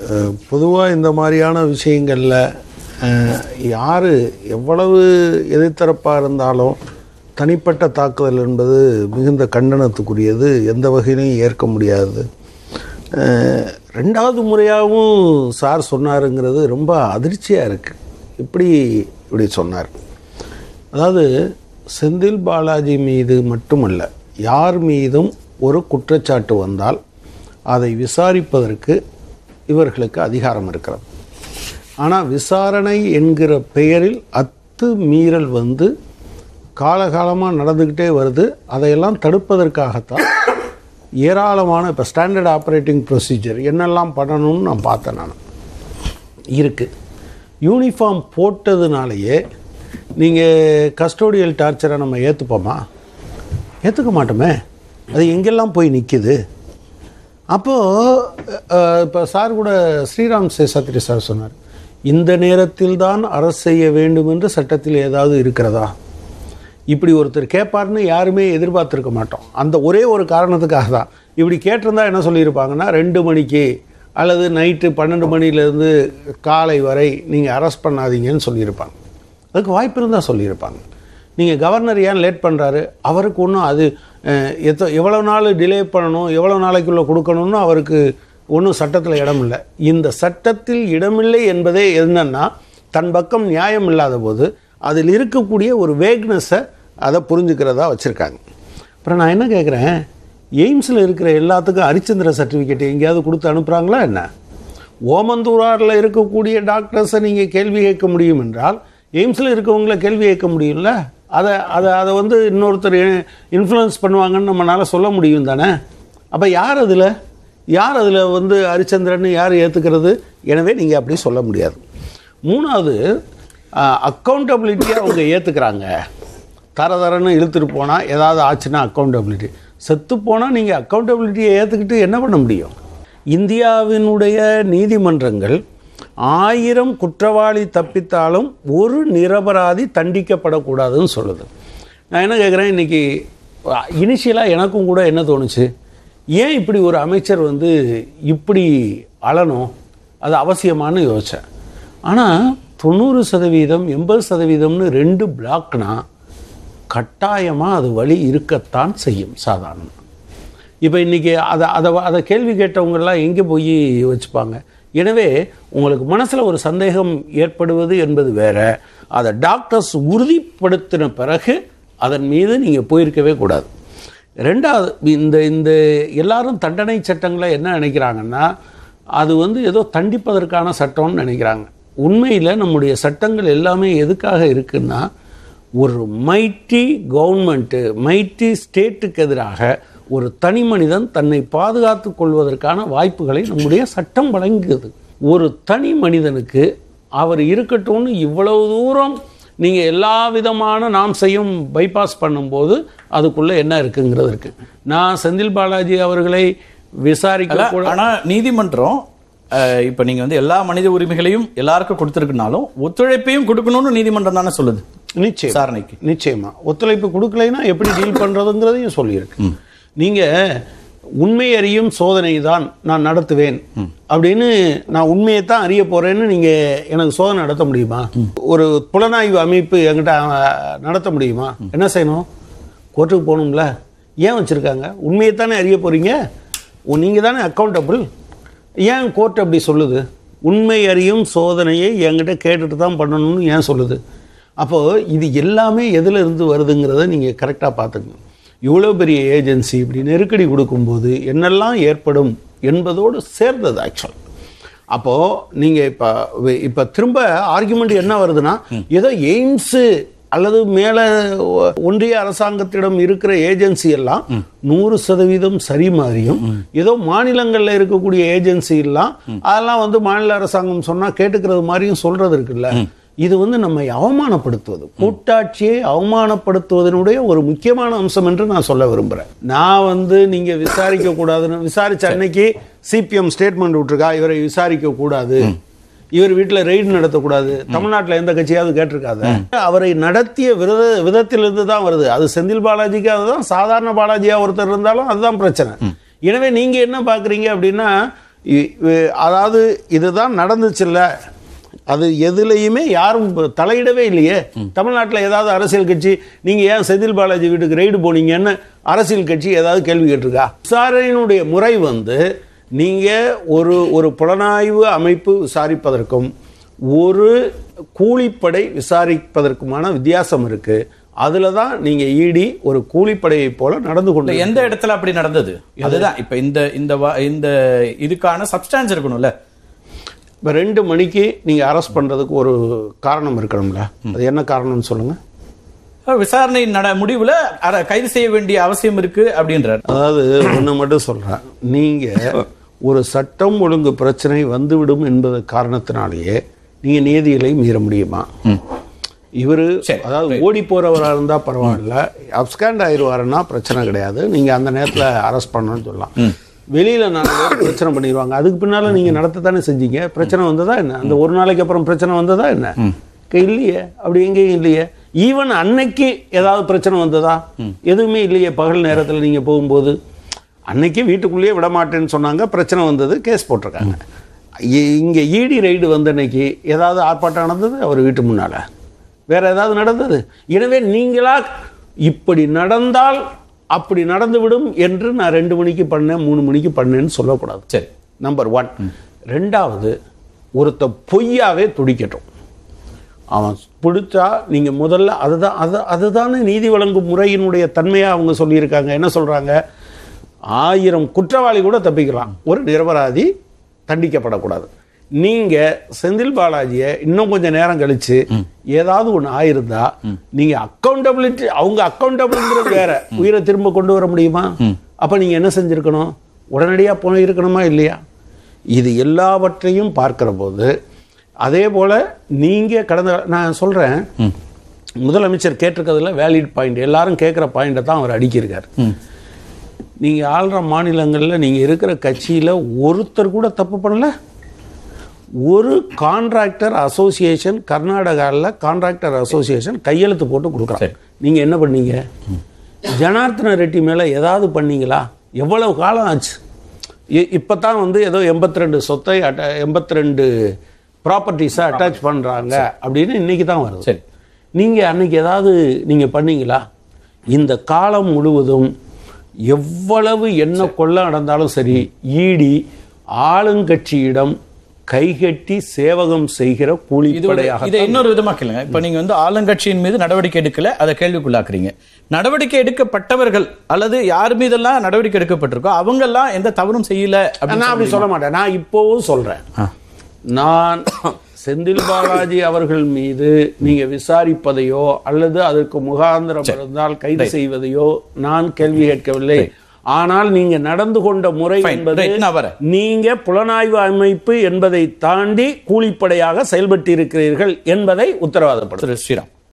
பொதுவாக இந்த மாதிரியான விஷயங்களில் யார் எவ்வளவு எதிர்த்தரப்பாக இருந்தாலும் தனிப்பட்ட தாக்குதல் என்பது மிகுந்த கண்டனத்துக்குரியது எந்த வகையிலையும் ஏற்க முடியாது அஹ், ரெண்டாவது முறையாகவும் சார் சொன்னாருங்கிறது ரொம்ப அதிர்ச்சியாக இருக்குது இப்படி இப்படி சொன்னார் அதாவது செந்தில் பாலாஜி மீது மட்டுமல்ல யார் மீதும் ஒரு குற்றச்சாட்டு வந்தால் அதை விசாரிப்பதற்கு இவர்களுக்கு அதிகாரம் இருக்கிறது ஆனால் விசாரணை என்கிற பெயரில் அத்து மீறல் வந்து காலகாலமாக நடந்துக்கிட்டே வருது அதையெல்லாம் தடுப்பதற்காகத்தான் ஏராளமான இப்போ ஸ்டாண்டர்ட் ஆப்ரேட்டிங் ப்ரொசீஜர் என்னெல்லாம் பண்ணணும்னு நான் பார்த்தேன் நான் இருக்குது யூனிஃபார்ம் போட்டதுனாலேயே நீங்கள் கஸ்டோடியல் டார்ச்சரை நம்ம ஏற்றுப்போமா ஏற்றுக்க மாட்டோமே அது எங்கெல்லாம் போய் நிற்கிது அப்போது இப்போ சார் கூட ஸ்ரீராம் சேசாத்திரி சார் சொன்னார் இந்த நேரத்தில் தான் அரசு செய்ய வேண்டும் என்று சட்டத்தில் ஏதாவது இருக்கிறதா இப்படி ஒருத்தர் கேட்பார்னு யாருமே எதிர்பார்த்துருக்க மாட்டோம் அந்த ஒரே ஒரு காரணத்துக்காக தான் இப்படி கேட்டிருந்தா என்ன சொல்லியிருப்பாங்கன்னா ரெண்டு மணிக்கு அல்லது நைட்டு பன்னெண்டு மணிலேருந்து காலை வரை நீங்கள் அரெஸ்ட் பண்ணாதீங்கன்னு சொல்லியிருப்பாங்க அதுக்கு வாய்ப்பு இருந்தால் சொல்லியிருப்பாங்க நீங்கள் கவர்னர் ஏன் லேட் பண்ணுறாரு அவருக்கு ஒன்றும் அது அஹ், எத்த எவ்வளோ நாள் டிலே பண்ணணும் எவ்வளோ நாளைக்குள்ளே கொடுக்கணும்னு அவருக்கு ஒன்றும் சட்டத்தில் இடம் இல்லை இந்த சட்டத்தில் இடமில்லை என்பதே என்னன்னா தன் பக்கம் நியாயம் இல்லாத போது அதில் இருக்கக்கூடிய ஒரு வேக்னஸை அதை புரிஞ்சுக்கிறதா வச்சுருக்காங்க அப்புறம் நான் என்ன கேட்குறேன் எய்ம்ஸில் இருக்கிற எல்லாத்துக்கும் ஹரிச்சந்திர சர்டிஃபிகேட் எங்கேயாவது கொடுத்து அனுப்புகிறாங்களா என்ன ஓமந்தூராரில் இருக்கக்கூடிய டாக்டர்ஸை நீங்கள் கேள்வி கேட்க முடியும் என்றால் எய்ம்ஸில் இருக்கவங்கள கேள்வி கேட்க முடியும்ல அதை அதை அதை வந்து இன்னொருத்தர் இன்ஃப்ளூயன்ஸ் பண்ணுவாங்கன்னு நம்மளால் சொல்ல முடியும் தானே அப்போ யார் அதில் யார் அதில் வந்து ஹரிச்சந்திரன் யார் ஏற்றுக்கிறது எனவே நீங்கள் அப்படி சொல்ல முடியாது மூணாவது அக்கௌண்டபிலிட்டியை அவங்க ஏற்றுக்கிறாங்க தர தரன்னு இழுத்துட்டு போனால் ஏதாவது ஆச்சுன்னா அக்கௌண்டபிலிட்டி செத்து போனால் நீங்கள் அக்கௌண்டபிலிட்டியை ஏற்றுக்கிட்டு என்ன பண்ண முடியும் இந்தியாவினுடைய நீதிமன்றங்கள் ஆயிரம் குற்றவாளி தப்பித்தாலும் ஒரு நிரபராதி தண்டிக்கப்படக்கூடாதுன்னு சொல்லுது நான் என்ன கேட்குறேன் இன்றைக்கி இனிஷியலாக எனக்கும் கூட என்ன தோணுச்சு ஏன் இப்படி ஒரு அமைச்சர் வந்து இப்படி அழணும் அது அவசியமானு யோசித்தேன் ஆனால் தொண்ணூறு சதவீதம் எண்பது சதவீதம்னு ரெண்டு பிளாக்னா கட்டாயமாக அது வழி இருக்கத்தான் செய்யும் சாதாரணமாக இப்போ இன்றைக்கி அதை அதை அதை கேள்வி கேட்டவங்கெல்லாம் எங்கே போய் வச்சுப்பாங்க எனவே உங்களுக்கு மனசில் ஒரு சந்தேகம் ஏற்படுவது என்பது வேற அதை டாக்டர்ஸ் உறுதிப்படுத்தின பிறகு அதன் மீது நீங்கள் போயிருக்கவே கூடாது ரெண்டாவது இந்த இந்த எல்லாரும் தண்டனை சட்டங்களை என்ன நினைக்கிறாங்கன்னா அது வந்து ஏதோ தண்டிப்பதற்கான சட்டம்னு நினைக்கிறாங்க உண்மையில் நம்முடைய சட்டங்கள் எல்லாமே எதுக்காக இருக்குன்னா ஒரு மைட்டி கவர்மெண்ட்டு மைட்டி ஸ்டேட்டுக்கு எதிராக ஒரு தனி மனிதன் தன்னை பாதுகாத்து கொள்வதற்கான வாய்ப்புகளை நம்முடைய சட்டம் வழங்குது ஒரு தனி மனிதனுக்கு அவர் இருக்கட்டும்னு இவ்வளவு தூரம் நீங்கள் எல்லா விதமான நாம் செய்யும் பைபாஸ் பண்ணும்போது அதுக்குள்ளே என்ன இருக்குங்கிறது இருக்கு நான் செந்தில் பாலாஜி அவர்களை விசாரிக்க கூட ஆனா நீதிமன்றம் அஹ், இப்ப நீங்க வந்து எல்லா மனித உரிமைகளையும் எல்லாருக்கும் கொடுத்திருக்குனாலும் ஒத்துழைப்பையும் கொடுக்கணும்னு நீதிமன்றம் தானே சொல்லுது நிச்சயம் விசாரணைக்கு நிச்சயமா ஒத்துழைப்பு கொடுக்கலைன்னா எப்படி டீல் பண்றதுங்கிறதையும் சொல்லியிருக்கு நீங்க உண்மை அறியும் சோதனை தான் நான் நடத்துவேன் அப்படின்னு நான் உண்மையை தான் அறிய போறேன்னு நீங்க எனக்கு சோதனை நடத்த முடியுமா ஒரு புலனாய்வு அமைப்பு என்கிட்ட அஹ், நடத்த முடியுமா என்ன செய்யணும் கோர்ட்டுக்கு போகணும்ல ஏன் வச்சிருக்காங்க உண்மையை தானே அறிய போறீங்க உ- நீங்க தானே அக்கௌண்டபிள் ஏன் கோர்ட் அப்படி சொல்லுது உண்மை அறியும் சோதனையை என்கிட்ட கேட்டுட்டு தான் பண்ணணும்னு ஏன் சொல்லுது அப்போது இது எல்லாமே எதில் இருந்து வருதுங்கிறத நீங்கள் கரெக்டாக பார்த்துக்கணும் இவ்வளோ பெரிய ஏஜென்சி இப்படி நெருக்கடி கொடுக்கும்போது என்னெல்லாம் ஏற்படும் என்பதோடு சேர்ந்தது ஆக்சுவல் அப்போது நீங்கள் இப்போ இப்போ திரும்ப ஆர்குமெண்ட் என்ன வருதுன்னா ஏதோ எய்ம்ஸு அல்லது மேலே ஒன்றிய அரசாங்கத்திடம் இருக்கிற ஏஜென்சி எல்லாம் நூறு சதவீதம் சரி மாதிரியும் ஏதோ மாநிலங்களில் இருக்கக்கூடிய ஏஜென்சி எல்லாம் அதெல்லாம் வந்து மாநில அரசாங்கம் சொன்னால் கேட்டுக்கிறது மாதிரியும் சொல்றது இருக்குல்ல இது வந்து நம்மை அவமானப்படுத்துவது கூட்டாட்சியை அவமானப்படுத்துவதனுடைய ஒரு முக்கியமான அம்சம் என்று நான் சொல்ல விரும்புகிறேன் நான் வந்து நீங்கள் விசாரிக்க கூடாதுன்னு விசாரிச்ச அன்னைக்கு சிபிஎம் ஸ்டேட்மெண்ட் விட்டுருக்கா இவரை விசாரிக்க கூடாது இவர் வீட்டில் ரெய்டு நடத்தக்கூடாது தமிழ்நாட்டில் எந்த கட்சியாவது கேட்டிருக்காத அவரை நடத்திய விரத விதத்திலிருந்து தான் வருது அது செந்தில் பாலாஜிக்கு அதுதான் சாதாரண பாலாஜியா ஒருத்தர் இருந்தாலும் அதுதான் பிரச்சனை எனவே நீங்க என்ன பாக்குறீங்க அப்படின்னா இ- இ- அதாவது இதுதான் நடந்துச்சுல்ல அது எதுலையுமே யாரும் ப- தலையிடவே இல்லையே தமிழ்நாட்டில் ஏதாவது அரசியல் கட்சி நீங்கள் ஏன் செந்தில் பாலாஜி வீட்டுக்கு ரெய்டு போனீங்கன்னு அரசியல் கட்சி ஏதாவது கேள்வி கேட்டிருக்கா விசாரணையினுடைய முறை வந்து நீங்கள் ஒரு ஒரு புலனாய்வு அமைப்பு விசாரிப்பதற்கும் ஒரு கூலிப்படை விசாரிப்பதற்குமான வித்தியாசம் இருக்கு அதுல தான் நீங்க இடி ஒரு கூலிப்படையை போல நடந்து கொண்டு இல்ல, எந்த இடத்துல அப்படி நடந்தது அதுதான் இப்ப இந்த இந்த வா- இந்த இதுக்கான சப்ஸ்டான்ஸ் இருக்கணும்ல இப்போ ரெண்டு மணிக்கு நீங்கள் அரெஸ்ட் பண்ணுறதுக்கு ஒரு காரணம் இருக்கணும்ல அது என்ன காரணம்னு சொல்லுங்கள் அஹ் விசாரணை நட முடிவுல அர- கைது செய்ய வேண்டிய அவசியம் இருக்கு அப்படின்றார் அதாவது ஒன்று மட்டும் சொல்கிறேன் நீங்கள் ஒரு சட்டம் ஒழுங்கு பிரச்சனை வந்துவிடும் என்பது காரணத்தினாலேயே நீங்கள் நீதிகளை மீற முடியுமா இவர் சரி, அதாவது ஓடி போகிறவராக இருந்தால் பரவாயில்ல அப்ஸ்காண்ட் ஆயிடுவாருன்னா பிரச்சனை கிடையாது நீங்கள் அந்த நேரத்தில் அரெஸ்ட் பண்ணணும்னு சொல்லலாம் வெளியில் நாலு பேர் பிரச்சனை பண்ணிடுவாங்க அதுக்கு பின்னால் நீங்கள் நடத்தத்தானே செஞ்சீங்க பிரச்சனை வந்ததா என்ன அந்த ஒரு நாளைக்கு அப்புறம் பிரச்சனை வந்ததா என்ன க- இல்லையே அப்படி எங்கேயும் இல்லையே ஈவன் அன்னைக்கு ஏதாவது பிரச்சனை வந்ததா எதுவுமே இல்லையே பகல் நேரத்தில் நீங்கள் போகும்போது அன்னைக்கு வீட்டுக்குள்ளேயே விட மாட்டேன்னு சொன்னாங்க பிரச்சனை வந்தது கேஸ் போட்டிருக்காங்க இ- இங்க ஈடி ரைடு வந்த அன்னைக்கு ஏதாவது ஆர்ப்பாட்டம் நடந்தது அவர் வீட்டு முன்னால வேற ஏதாவது நடந்தது எனவே நீங்களா இப்படி நடந்தால் அப்படி நடந்துவிடும் என்று நான் ரெண்டு மணிக்கு பண்ணேன் மூணு மணிக்கு பண்ணேன்னு சொல்லக்கூடாது சரி நம்பர் ஒன் ரெண்டாவது ஒருத்த பொய்யாவே துடிக்கட்டும் அவன் பிடிச்சா நீங்க முதல்ல அதுதான் அது அதுதானே நீதி வழங்கும் முறையினுடைய தன்மையா அவங்க சொல்லியிருக்காங்க என்ன சொல்றாங்க ஆயிரம் குற்றவாளி கூட தப்பிக்கலாம் ஒரு நிரபராதி தண்டிக்கப்படக்கூடாது நீங்க செந்தில் பாலாஜியை இன்னும் கொஞ்சம் நேரம் கழிச்சு ஏதாவது ஒண்ணு ஆயிருந்தா நீங்க அக்கௌண்டபிலிட்டி அவங்க அக்கௌண்டபிள்ங்கிறது வேற உயிரை திரும்ப கொண்டு வர முடியுமா அப்ப நீங்க என்ன செஞ்சிருக்கணும் உடனடியா போயிருக்கணுமா இல்லையா இது எல்லாவற்றையும் பார்க்கிற போது அதே போல நீங்க கடந்த நான் சொல்றேன் முதலமைச்சர் கேட்டிருக்கிறதுல வேலிட் பாயிண்ட் எல்லாரும் கேட்குற பாயிண்டை தான் அவர் அடிக்கிருக்கார் நீங்க ஆள்ற மாநிலங்கள்ல நீங்க இருக்கிற கட்சியில ஒருத்தர் கூட தப்பு பண்ணல ஒரு கான்ட்ராக்டர் அசோசியேஷன் கர்நாடகாவில் கான்ட்ராக்டர் அசோசியேஷன் கையெழுத்து போட்டு கொடுக்குறாங்க நீங்க என்ன பண்ணீங்க ஜனார்த்தன ரெட்டி மேல ஏதாவது பண்ணீங்களா எவ்வளவு காலம் ஆச்சு இ- இப்பதான் வந்து ஏதோ எண்பத்தி ரெண்டு சொத்தை அட்ட எண்பத்தி ரெண்டு ப்ராப்பர்ட்டிஸை அட்டாச் பண்றாங்க அப்படின்னு இன்னைக்கு தான் வருது சரி நீங்க அன்னைக்கு ஏதாவது நீங்க பண்ணீங்களா இந்த காலம் முழுவதும் எவ்வளவு என்ன கொள்ள நடந்தாலும் சரி ஈடி ஆளுங்கட்சியிடம் கைகட்டி சேவகம் செய்கிற இது ஒரு- கூலிப்படையாக இதை இன்னொரு விதமா கேளுங்க இப்ப நீங்க வந்து ஆளுங்கட்சியின் மீது நடவடிக்கை எடுக்கல அதை கேள்விக்குள்ளாக்குறீங்க நடவடிக்கை எடுக்கப்பட்டவர்கள் அல்லது யார் மீதெல்லாம் நடவடிக்கை எடுக்கப்பட்டிருக்கோ அவங்க எல்லாம் எந்த தவறும் செய்யல அப்படின்னு நான் அப்படி சொல்ல மாட்டேன் நான் இப்போவும் சொல்றேன் ஆ. நான் செந்தில் பாலாஜி அவர்கள் மீது நீங்க விசாரிப்பதையோ அல்லது அதற்கு முகாந்திரம் இருந்தால் கைது செய்வதையோ நான் கேள்வி கேட்கவில்லை ஆனால் நீங்க நடந்து கொண்ட முறை Fine. என்பது Right. நான் வரேன். நீங்க புலனாய்வு அமைப்பு என்பதை தாண்டி கூலிப்படையாக செயல்பட்டு இருக்கிறீர்கள் என்பதை உத்தரவாதப்படுத்தும் திரு ஸ்ரீராம்